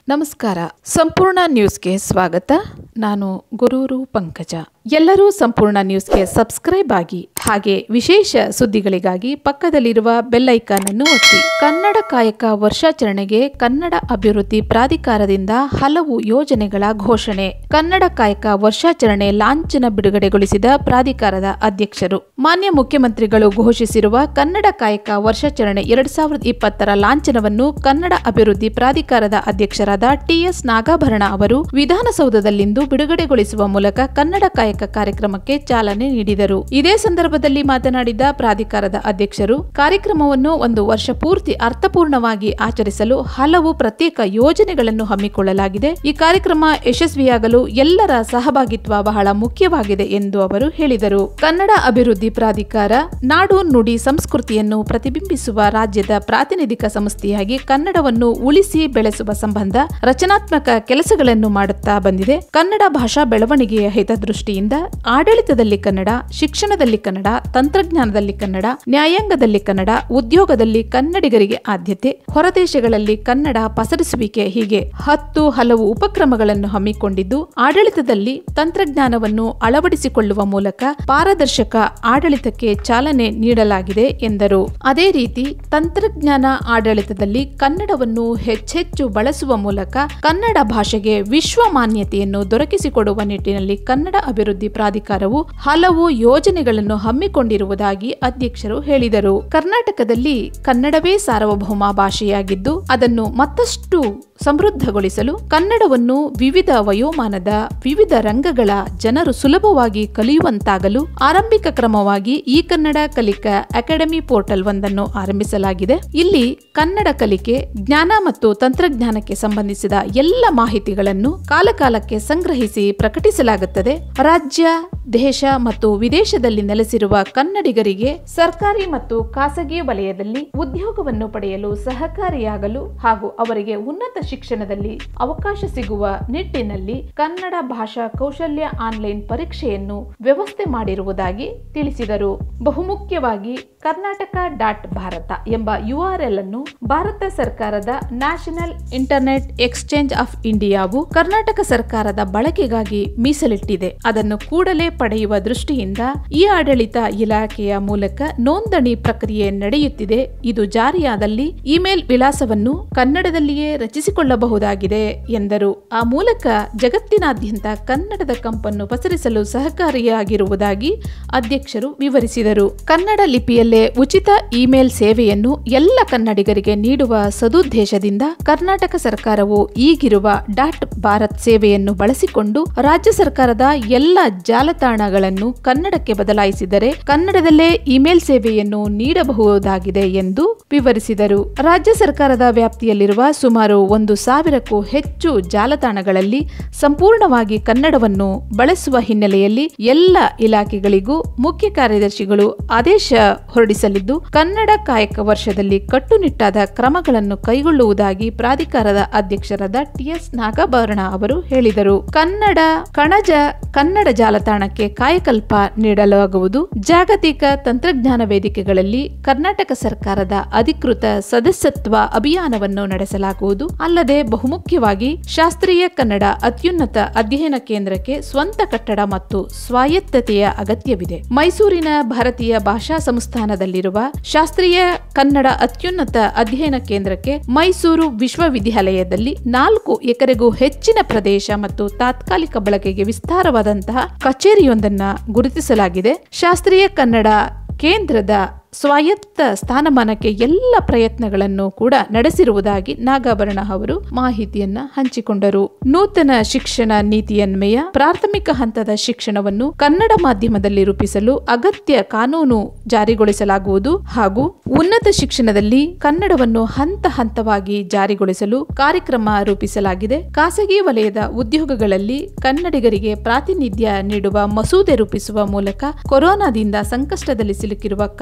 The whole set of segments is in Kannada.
ನಮಸ್ಕಾರ ಸಂಪೂರ್ಣ ನ್ಯೂಸ್ಗೆ ಸ್ವಾಗತ ನಾನು ಗುರೂರು ಪಂಕಜ ಎಲ್ಲರೂ ಸಂಪೂರ್ಣ ನ್ಯೂಸ್ಗೆ ಸಬ್ಸ್ಕ್ರೈಬ್ ಆಗಿ ಹಾಗೆ ವಿಶೇಷ ಸುದ್ದಿಗಳಿಗಾಗಿ ಪಕ್ಕದಲ್ಲಿರುವ ಬೆಲ್ ಐಕಾನ್ ಅನ್ನು ಒತ್ತಿ ಕನ್ನಡ ಕಾಯಕ ವರ್ಷಾಚರಣೆಗೆ ಕನ್ನಡ ಅಭಿವೃದ್ಧಿ ಪ್ರಾಧಿಕಾರದಿಂದ ಹಲವು ಯೋಜನೆಗಳ ಘೋಷಣೆ ಕನ್ನಡ ಕಾಯಕ ವರ್ಷಾಚರಣೆ ಲಾಂಛನ ಬಿಡುಗಡೆಗೊಳಿಸಿದ ಪ್ರಾಧಿಕಾರದ ಅಧ್ಯಕ್ಷರು ಮಾನ್ಯ ಮುಖ್ಯಮಂತ್ರಿಗಳು ಘೋಷಿಸಿರುವ ಕನ್ನಡ ಕಾಯಕ ವರ್ಷಾಚರಣೆ ಎರಡ್ ಸಾವಿರದ ಇಪ್ಪತ್ತರ ಲಾಂಛನವನ್ನು ಕನ್ನಡ ಅಭಿವೃದ್ಧಿ ಪ್ರಾಧಿಕಾರದ ಅಧ್ಯಕ್ಷರಾದ ಟಿಎಸ್ ನಾಗಾಭರಣ ಅವರು ವಿಧಾನಸೌಧದಲ್ಲಿಂದು ಬಿಡುಗಡೆಗೊಳಿಸುವ ಮೂಲಕ ಕನ್ನಡ ಕಾಯಕ ಕಾರ್ಯಕ್ರಮಕ್ಕೆ ಚಾಲನೆ ನೀಡಿದರು ಇದೇ ಸಂದರ್ಭದಲ್ಲಿ ಮಾತನಾಡಿದ ಪ್ರಾಧಿಕಾರದ ಅಧ್ಯಕ್ಷರು ಕಾರ್ಯಕ್ರಮವನ್ನು ಒಂದು ವರ್ಷ ಪೂರ್ತಿ ಅರ್ಥಪೂರ್ಣವಾಗಿ ಆಚರಿಸಲು ಹಲವು ಪ್ರತ್ಯೇಕ ಯೋಜನೆಗಳನ್ನು ಹಮ್ಮಿಕೊಳ್ಳಲಾಗಿದೆ ಈ ಕಾರ್ಯಕ್ರಮ ಯಶಸ್ವಿಯಾಗಲು ಎಲ್ಲರ ಸಹಭಾಗಿತ್ವ ಬಹಳ ಮುಖ್ಯವಾಗಿದೆ ಎಂದು ಅವರು ಹೇಳಿದರು ಕನ್ನಡ ಅಭಿವೃದ್ಧಿ ಪ್ರಾಧಿಕಾರ ನಾಡು ನುಡಿ ಸಂಸ್ಕೃತಿಯನ್ನು ಪ್ರತಿಬಿಂಬಿಸುವ ರಾಜ್ಯದ ಪ್ರಾತಿನಿಧಿಕ ಸಂಸ್ಥೆಯಾಗಿ ಕನ್ನಡವನ್ನು ಉಳಿಸಿ ಬೆಳೆಸುವ ಸಂಬಂಧ ರಚನಾತ್ಮಕ ಕೆಲಸಗಳನ್ನು ಮಾಡುತ್ತಾ ಬಂದಿದೆ ಕನ್ನಡ ಭಾಷಾ ಬೆಳವಣಿಗೆಯ ಹಿತದೃಷ್ಟಿಯಿಂದ ಆಡಳಿತದಲ್ಲಿ ಕನ್ನಡ ಶಿಕ್ಷಣದಲ್ಲಿ ಕನ್ನಡ ತಂತ್ರಜ್ಞಾನದಲ್ಲಿ ಕನ್ನಡ ನ್ಯಾಯಾಂಗದಲ್ಲಿ ಕನ್ನಡ ಉದ್ಯೋಗದಲ್ಲಿ ಕನ್ನಡಿಗರಿಗೆ ಆದ್ಯತೆ ಹೊರದೇಶಗಳಲ್ಲಿ ಕನ್ನಡ ಪಸರಿಸುವಿಕೆ ಹೀಗೆ ಹತ್ತು ಹಲವು ಉಪಕ್ರಮಗಳನ್ನು ಹಮ್ಮಿಕೊಂಡಿದ್ದು ಆಡಳಿತದಲ್ಲಿ ತಂತ್ರಜ್ಞಾನವನ್ನು ಅಳವಡಿಸಿಕೊಳ್ಳುವ ಮೂಲಕ ಪಾರದರ್ಶಕ ಆಡಳಿತಕ್ಕೆ ಚಾಲನೆ ನೀಡಲಾಗಿದೆ ಎಂದರು ಅದೇ ರೀತಿ ತಂತ್ರಜ್ಞಾನ ಆಡಳಿತದಲ್ಲಿ ಕನ್ನಡವನ್ನು ಹೆಚ್ಚೆಚ್ಚು ಬಳಸುವ ಮೂಲಕ ಕನ್ನಡ ಭಾಷೆಗೆ ವಿಶ್ವ ಮಾನ್ಯತೆಯನ್ನು ದೊರಕಿಸಿಕೊಡುವ ನಿಟ್ಟಿನಲ್ಲಿ ಕನ್ನಡ ಅಭಿವೃದ್ಧಿ ಪ್ರಾಧಿಕಾರವು ಹಲವು ಯೋಜನೆಗಳನ್ನು ಹಮ್ಮಿಕೊಂಡಿರುವುದಾಗಿ ಅಧ್ಯಕ್ಷರು ಹೇಳಿದರು ಕರ್ನಾಟಕದಲ್ಲಿ ಕನ್ನಡವೇ ಸಾರ್ವಭೌಮ ಭಾಷೆಯಾಗಿದ್ದು ಅದನ್ನು ಮತ್ತಷ್ಟು ಸಮೃದ್ಧಗೊಳಿಸಲು ಕನ್ನಡವನ್ನು ವಿವಿಧ ವಯೋಮಾನದ ವಿವಿಧ ರಂಗಗಳ ಜನರು ಸುಲಭವಾಗಿ ಕಲಿಯುವಂತಾಗಲು ಆರಂಭಿಕ ಕ್ರಮವಾಗಿ ಈ ಕನ್ನಡ ಕಲಿಕಾ ಅಕಾಡೆಮಿ ಪೋರ್ಟಲ್ ಒಂದನ್ನು ಆರಂಭಿಸಲಾಗಿದೆ ಇಲ್ಲಿ ಕನ್ನಡ ಕಲಿಕೆ ಜ್ಞಾನ ಮತ್ತು ತಂತ್ರಜ್ಞಾನಕ್ಕೆ ಸಂಬಂಧಿಸಿದ ಎಲ್ಲ ಮಾಹಿತಿಗಳನ್ನು ಕಾಲಕಾಲಕ್ಕೆ ಸಂಗ್ರಹಿಸಿ ಪ್ರಕಟಿಸಲಾಗುತ್ತದೆ ರಾಜ್ಯ ದೇಶ ಮತ್ತು ವಿದೇಶದಲ್ಲಿ ನೆಲೆಸಿರುವ ಕನ್ನಡಿಗರಿಗೆ ಸರ್ಕಾರಿ ಮತ್ತು ಖಾಸಗಿ ವಲಯದಲ್ಲಿ ಉದ್ಯೋಗವನ್ನು ಪಡೆಯಲು ಸಹಕಾರಿಯಾಗಲು ಹಾಗೂ ಅವರಿಗೆ ಉನ್ನತ ಶಿಕ್ಷಣದಲ್ಲಿ ಅವಕಾಶ ಸಿಗುವ ನಿಟ್ಟಿನಲ್ಲಿ ಕನ್ನಡ ಭಾಷಾ ಕೌಶಲ್ಯ ಆನ್ಲೈನ್ ಪರೀಕ್ಷೆಯನ್ನು ವ್ಯವಸ್ಥೆ ಮಾಡಿರುವುದಾಗಿ ತಿಳಿಸಿದರು ಬಹುಮುಖ್ಯವಾಗಿ ಕರ್ನಾಟಕ ಡಾಟ್ ಭಾರತ ಎಂಬ ಯುಆರ್ಎಲ್ ಅನ್ನು ಭಾರತ ಸರ್ಕಾರದ ನ್ಯಾಷನಲ್ ಇಂಟರ್ನೆಟ್ ಎಕ್ಸ್ಚೇಂಜ್ ಆಫ್ ಇಂಡಿಯಾವು ಕರ್ನಾಟಕ ಸರ್ಕಾರದ ಬಳಕೆಗಾಗಿ ಮೀಸಲಿಟ್ಟಿದೆ ಅದನ್ನು ಕೂಡಲೇ ಪಡೆಯುವ ದೃಷ್ಟಿಯಿಂದ ಈ ಆಡಳಿತ ಇಲಾಖೆಯ ಮೂಲಕ ನೋಂದಣಿ ಪ್ರಕ್ರಿಯೆ ನಡೆಯುತ್ತಿದೆ ಇದು ಜಾರಿಯಾದಲ್ಲಿ ಇಮೇಲ್ ವಿಳಾಸವನ್ನು ಕನ್ನಡದಲ್ಲಿಯೇ ರಚಿಸಿಕೊಳ್ಳಬಹುದಾಗಿದೆ ಎಂದರು ಆ ಮೂಲಕ ಜಗತ್ತಿನಾದ್ಯಂತ ಕನ್ನಡದ ಕಂಪನ್ನು ಪಸರಿಸಲು ಸಹಕಾರಿಯಾಗಿರುವುದಾಗಿ ಅಧ್ಯಕ್ಷರು ವಿವರಿಸಿದರು ಕನ್ನಡ ಲಿಪಿಯಲ್ಲೇ ಉಚಿತ ಇಮೇಲ್ ಸೇವೆಯನ್ನು ಎಲ್ಲ ಕನ್ನಡಿಗರಿಗೆ ನೀಡುವ ಸದುದ್ದೇಶದಿಂದ ಕರ್ನಾಟಕ ಸರ್ಕಾರವು ಈಗಿರುವ ಡಾಟ್ ಭಾರತ್ ಸೇವೆಯನ್ನು ಬಳಸಿಕೊಂಡು ರಾಜ್ಯ ಸರ್ಕಾರದ ಎಲ್ಲ ಜಾಲತಾಣಗಳನ್ನು ಕನ್ನಡಕ್ಕೆ ಬದಲಾಯಿಸಿದರೆ ಕನ್ನಡದಲ್ಲೇ ಇಮೇಲ್ ಸೇವೆಯನ್ನು ನೀಡಬಹುದಾಗಿದೆ ಎಂದು ವಿವರಿಸಿದರು ರಾಜ್ಯ ಸರ್ಕಾರದ ವ್ಯಾಪ್ತಿಯಲ್ಲಿರುವ ಸುಮಾರು ಒಂದು ಸಾವಿರಕ್ಕೂ ಹೆಚ್ಚು ಜಾಲತಾಣಗಳಲ್ಲಿ ಸಂಪೂರ್ಣವಾಗಿ ಕನ್ನಡವನ್ನು ಬಳಸುವ ಹಿನ್ನೆಲೆಯಲ್ಲಿ ಎಲ್ಲ ಇಲಾಖೆಗಳಿಗೂ ಮುಖ್ಯ ಕಾರ್ಯದರ್ಶಿಗಳು ಆದೇಶ ಹೊರಡಿಸಲಿದ್ದು ಕನ್ನಡ ಕಾಯಕ ವರ್ಷದಲ್ಲಿ ಕಟ್ಟುನಿಟ್ಟಾದ ಕ್ರಮಗಳನ್ನು ಕೈಗೊಳ್ಳುವುದಾಗಿ ಪ್ರಾಧಿಕಾರದ ಅಧ್ಯಕ್ಷರಾದ ಟಿಎಸ್ ನಾಗಭರಣ ಅವರು ಹೇಳಿದರು ಕನ್ನಡ ಕಣಜ ಕನ್ನಡ ಜಾಲತಾಣಕ್ಕೆ ಕಾಯಕಲ್ಪ ನೀಡಲಾಗುವುದು ಜಾಗತಿಕ ತಂತ್ರಜ್ಞಾನ ವೇದಿಕೆಗಳಲ್ಲಿ ಕರ್ನಾಟಕ ಸರ್ಕಾರದ ಅಧಿಕೃತ ಸದಸ್ಯತ್ವ ಅಭಿಯಾನವನ್ನು ನಡೆಸಲಾಗುವುದು ಅಲ್ಲದೆ ಬಹುಮುಖ್ಯವಾಗಿ ಶಾಸ್ತ್ರೀಯ ಕನ್ನಡ ಅತ್ಯುನ್ನತ ಅಧ್ಯಯನ ಕೇಂದ್ರಕ್ಕೆ ಸ್ವಂತ ಕಟ್ಟಡ ಮತ್ತು ಸ್ವಾಯತ್ತತೆಯ ಅಗತ್ಯವಿದೆ ಮೈಸೂರಿನ ಭಾರತೀಯ ಭಾಷಾ ಸಂಸ್ಥಾನದಲ್ಲಿರುವ ಶಾಸ್ತ್ರೀಯ ಕನ್ನಡ ಅತ್ಯುನ್ನತ ಅಧ್ಯಯನ ಕೇಂದ್ರಕ್ಕೆ ಮೈಸೂರು ವಿಶ್ವವಿದ್ಯಾಲಯದಲ್ಲಿ ನಾಲ್ಕು ಎಕರೆಗೂ ಹೆಚ್ಚಿನ ಪ್ರದೇಶ ಮತ್ತು ತಾತ್ಕಾಲಿಕ ಬಳಕೆಗೆ ವಿಸ್ತಾರವಾದಂತಹ ಕಚೇರಿಯೊಂದನ್ನ ಗುರುತಿಸಲಾಗಿದೆ ಶಾಸ್ತ್ರೀಯ ಕನ್ನಡ ಕೇಂದ್ರದ ಸ್ವಾಯತ್ತ ಸ್ಥಾನಮಾನಕ್ಕೆ ಎಲ್ಲ ಪ್ರಯತ್ನಗಳನ್ನು ಕೂಡ ನಡೆಸಿರುವುದಾಗಿ ನಾಗಾಭರಣ ಅವರು ಮಾಹಿತಿಯನ್ನ ಹಂಚಿಕೊಂಡರು ನೂತನ ಶಿಕ್ಷಣ ನೀತಿಯನ್ವಯ ಪ್ರಾಥಮಿಕ ಹಂತದ ಶಿಕ್ಷಣವನ್ನು ಕನ್ನಡ ಮಾಧ್ಯಮದಲ್ಲಿ ರೂಪಿಸಲು ಅಗತ್ಯ ಕಾನೂನು ಜಾರಿಗೊಳಿಸಲಾಗುವುದು ಹಾಗೂ ಉನ್ನತ ಶಿಕ್ಷಣದಲ್ಲಿ ಕನ್ನಡವನ್ನು ಹಂತ ಹಂತವಾಗಿ ಜಾರಿಗೊಳಿಸಲು ಕಾರ್ಯಕ್ರಮ ರೂಪಿಸಲಾಗಿದೆ ಖಾಸಗಿ ವಲಯದ ಉದ್ಯೋಗಗಳಲ್ಲಿ ಕನ್ನಡಿಗರಿಗೆ ಪ್ರಾತಿನಿಧ್ಯ ನೀಡುವ ಮಸೂದೆ ರೂಪಿಸುವ ಮೂಲಕ ಕೊರೋನಾದಿಂದ ಸಂಕಷ್ಟದಲ್ಲಿ ಸಿಲುಕಿರುವ ಕನ್ನಡಿಗರಿಗೆ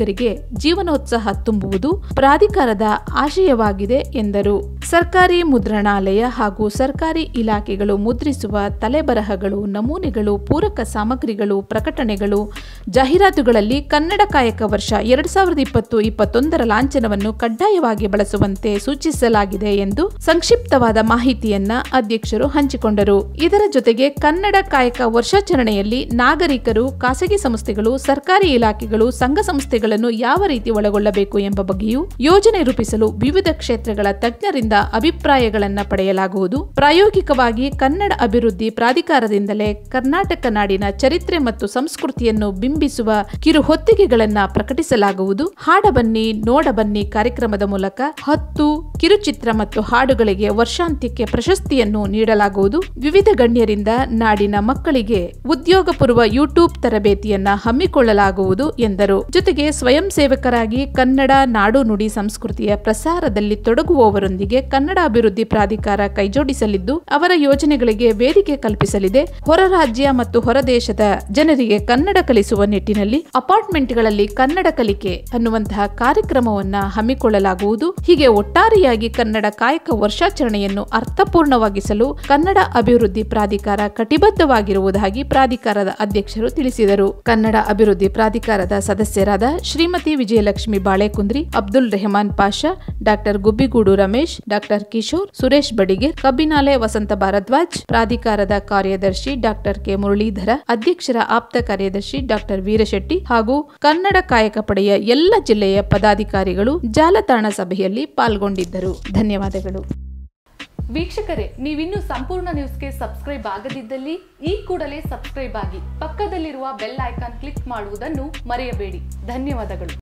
ಕನ್ನಡಿಗರಿಗೆ ಜೀವನೋತ್ಸಾಹ ತುಂಬುವುದು ಪ್ರಾಧಿಕಾರದ ಆಶಯವಾಗಿದೆ ಎಂದರು ಸರ್ಕಾರಿ ಮುದ್ರಣಾಲಯ ಹಾಗೂ ಸರ್ಕಾರಿ ಇಲಾಖೆಗಳು ಮುದ್ರಿಸುವ ತಲೆಬರಹಗಳು ನಮೂನೆಗಳು ಪೂರಕ ಸಾಮಗ್ರಿಗಳು ಪ್ರಕಟಣೆಗಳು ಜಾಹೀರಾತುಗಳಲ್ಲಿ ಕನ್ನಡ ಕಾಯಕ ವರ್ಷ ಎರಡ್ ಸಾವಿರದ ಇಪ್ಪತ್ತು ಇಪ್ಪತ್ತೊಂದರ ಲಾಂಛನವನ್ನು ಕಡ್ಡಾಯವಾಗಿ ಬಳಸುವಂತೆ ಸೂಚಿಸಲಾಗಿದೆ ಎಂದು ಸಂಕ್ಷಿಪ್ತವಾದ ಮಾಹಿತಿಯನ್ನ ಅಧ್ಯಕ್ಷರು ಹಂಚಿಕೊಂಡರು ಇದರ ಜೊತೆಗೆ ಕನ್ನಡ ಕಾಯಕ ವರ್ಷಾಚರಣೆಯಲ್ಲಿ ನಾಗರಿಕರು ಖಾಸಗಿ ಸಂಸ್ಥೆಗಳು ಸರ್ಕಾರಿ ಇಲಾಖೆಗಳು ಸಂಘ ಸಂಸ್ಥೆಗಳನ್ನು ಯಾವ ರೀತಿ ಒಳಗೊಳ್ಳಬೇಕು ಎಂಬ ಬಗ್ಗೆಯೂ ಯೋಜನೆ ರೂಪಿಸಲು ವಿವಿಧ ಕ್ಷೇತ್ರಗಳ ತಜ್ಞರಿಂದ ಅಭಿಪ್ರಾಯಗಳನ್ನು ಪಡೆಯಲಾಗುವುದು ಪ್ರಾಯೋಗಿಕವಾಗಿ ಕನ್ನಡ ಅಭಿವೃದ್ಧಿ ಪ್ರಾಧಿಕಾರದಿಂದಲೇ ಕರ್ನಾಟಕ ನಾಡಿನ ಚರಿತ್ರೆ ಮತ್ತು ಸಂಸ್ಕೃತಿಯನ್ನು ಬಿಂಬಿಸುವ ಕಿರು ಹೊತ್ತಿಗೆಗಳನ್ನ ಪ್ರಕಟಿಸಲಾಗುವುದು ಹಾಡಬನ್ನಿ ನೋಡಬನ್ನಿ ಕಾರ್ಯಕ್ರಮದ ಮೂಲಕ ಹತ್ತು ಕಿರುಚಿತ್ರ ಮತ್ತು ಹಾಡುಗಳಿಗೆ ವರ್ಷಾಂತ್ಯಕ್ಕೆ ಪ್ರಶಸ್ತಿಯನ್ನು ನೀಡಲಾಗುವುದು ವಿವಿಧ ಗಣ್ಯರಿಂದ ನಾಡಿನ ಮಕ್ಕಳಿಗೆ ಉದ್ಯೋಗ ಪೂರ್ವ ಯೂಟ್ಯೂಬ್ ತರಬೇತಿಯನ್ನ ಹಮ್ಮಿಕೊಳ್ಳಲಾಗುವುದು ಎಂದರು ಜೊತೆಗೆ ಸ್ವಯಂ ಸೇವಕರಾಗಿ ಕನ್ನಡ ನಾಡು ನುಡಿ ಸಂಸ್ಕೃತಿಯ ಪ್ರಸಾರದಲ್ಲಿ ತೊಡಗುವವರೊಂದಿಗೆ ಕನ್ನಡ ಅಭಿವೃದ್ಧಿ ಪ್ರಾಧಿಕಾರ ಕೈಜೋಡಿಸಲಿದ್ದು ಅವರ ಯೋಜನೆಗಳಿಗೆ ವೇದಿಕೆ ಕಲ್ಪಿಸಲಿದೆ ಹೊರ ರಾಜ್ಯ ಮತ್ತು ಹೊರ ದೇಶದ ಜನರಿಗೆ ಕನ್ನಡ ಕಲಿಸುವ ನಿಟ್ಟಿನಲ್ಲಿ ಅಪಾರ್ಟ್ಮೆಂಟ್ಗಳಲ್ಲಿ ಕನ್ನಡ ಕಲಿಕೆ ಅನ್ನುವಂತಹ ಕಾರ್ಯಕ್ರಮವನ್ನ ಹಮ್ಮಿಕೊಳ್ಳಲಾಗುವುದು ಹೀಗೆ ಒಟ್ಟಾರೆಯಾಗಿ ಕನ್ನಡ ಕಾಯಕ ವರ್ಷಾಚರಣೆಯನ್ನು ಅರ್ಥಪೂರ್ಣವಾಗಿಸಲು ಕನ್ನಡ ಅಭಿವೃದ್ಧಿ ಪ್ರಾಧಿಕಾರ ಕಟಿಬದ್ಧವಾಗಿರುವುದಾಗಿ ಪ್ರಾಧಿಕಾರದ ಅಧ್ಯಕ್ಷರು ತಿಳಿಸಿದರು ಕನ್ನಡ ಅಭಿವೃದ್ಧಿ ಪ್ರಾಧಿಕಾರದ ಸದಸ್ಯರಾದ ಶ್ರೀಮತಿ ವಿಜಯಲಕ್ಷ್ಮಿ ಬಾಳೆಕುಂದ್ರಿ ಅಬ್ದುಲ್ ರೆಹಮಾನ್ ಪಾಷಾ ಡಾಕ್ಟರ್ ಗುಬ್ಬಿಗೂಡು ರಮೇಶ್ ಡಾಕ್ಟರ್ ಕಿಶೋರ್ ಸುರೇಶ್ ಬಡಿಗೆ ಕಬ್ಬಿನಾಲೆ ವಸಂತ ಭಾರದ್ವಾಜ್ ಪ್ರಾಧಿಕಾರದ ಕಾರ್ಯದರ್ಶಿ ಡಾಕ್ಟರ್ ಕೆ ಮುರಳೀಧರ ಅಧ್ಯಕ್ಷರ ಆಪ್ತ ಕಾರ್ಯದರ್ಶಿ ಡಾಕ್ಟರ್ ವೀರಶೆಟ್ಟಿ ಹಾಗೂ ಕನ್ನಡ ಕಾಯಕ ಪಡೆಯ ಎಲ್ಲ ಜಿಲ್ಲೆಯ ಪದಾಧಿಕಾರಿಗಳು ಜಾಲತಾಣ ಸಭೆಯಲ್ಲಿ ಪಾಲ್ಗೊಂಡಿದ್ದರು ಧನ್ಯವಾದಗಳು ವೀಕ್ಷಕರೇ ನೀವಿನ್ನೂ ಸಂಪೂರ್ಣ ನ್ಯೂಸ್ಗೆ ಸಬ್ಸ್ಕ್ರೈಬ್ ಆಗದಿದ್ದಲ್ಲಿ ಈ ಕೂಡಲೇ ಸಬ್ಸ್ಕ್ರೈಬ್ ಆಗಿ ಪಕ್ಕದಲ್ಲಿರುವ ಬೆಲ್ ಐಕಾನ್ ಕ್ಲಿಕ್ ಮಾಡುವುದನ್ನು ಮರೆಯಬೇಡಿ ಧನ್ಯವಾದಗಳು